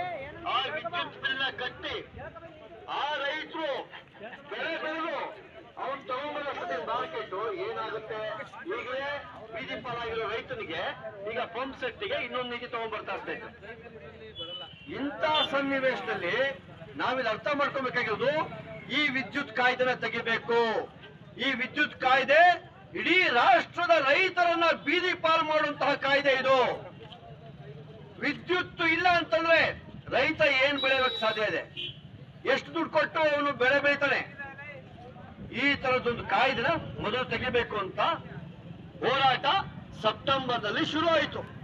ಆ ವಿದ್ಯುತ್ ಬಿಲ್ನ ಕಟ್ಟಿ ಆ ರೈತರು ಬೆಳೆ ಬೆಳೆದು ಅವನ್ ತಗೊಂಬರೋ ಮಾರ್ಕೆಟ್ ಏನಾಗುತ್ತೆ ಈಗಲೇ ಬೀದಿ ಪಾಲಾಗಿರೋ ರೈತನಿಗೆ ಈಗ ಪಂಪ್ ಸೆಟ್ಗೆ ಇನ್ನೊಂದು ನಿಧಿ ತಗೊಂಡ್ಬರ್ತಾ ಇರ್ತೈತೆ ಇಂಥ ಸನ್ನಿವೇಶದಲ್ಲಿ ನಾವಿಲ್ಲಿ ಅರ್ಥ ಮಾಡ್ಕೊಬೇಕಾಗಿರೋದು ಈ ವಿದ್ಯುತ್ ಕಾಯ್ದೆನ ತೆಗಿಬೇಕು ಈ ವಿದ್ಯುತ್ ಕಾಯ್ದೆ ಇಡೀ ರಾಷ್ಟ್ರದ ರೈತರನ್ನ ಬೀದಿ ಪಾಲ್ ಮಾಡುವಂತಹ ಕಾಯ್ದೆ ಇದು ವಿದ್ಯುತ್ ಇಲ್ಲ ಅಂತಂದ್ರೆ ರೈತ ಏನ್ ಬೆಳೆಯೋಕ್ ಸಾಧ್ಯ ಇದೆ ಎಷ್ಟು ದುಡ್ಡು ಕೊಟ್ಟು ಅವನು ಬೆಳೆ ಬೆಳಿತಾನೆ ಈ ತರದೊಂದು ಕಾಯ್ದೆನ ಮೊದಲು ತೆಗಿಬೇಕು ಅಂತ ಹೋರಾಟ ಸೆಪ್ಟೆಂಬರ್ನಲ್ಲಿ ಶುರು ಆಯಿತು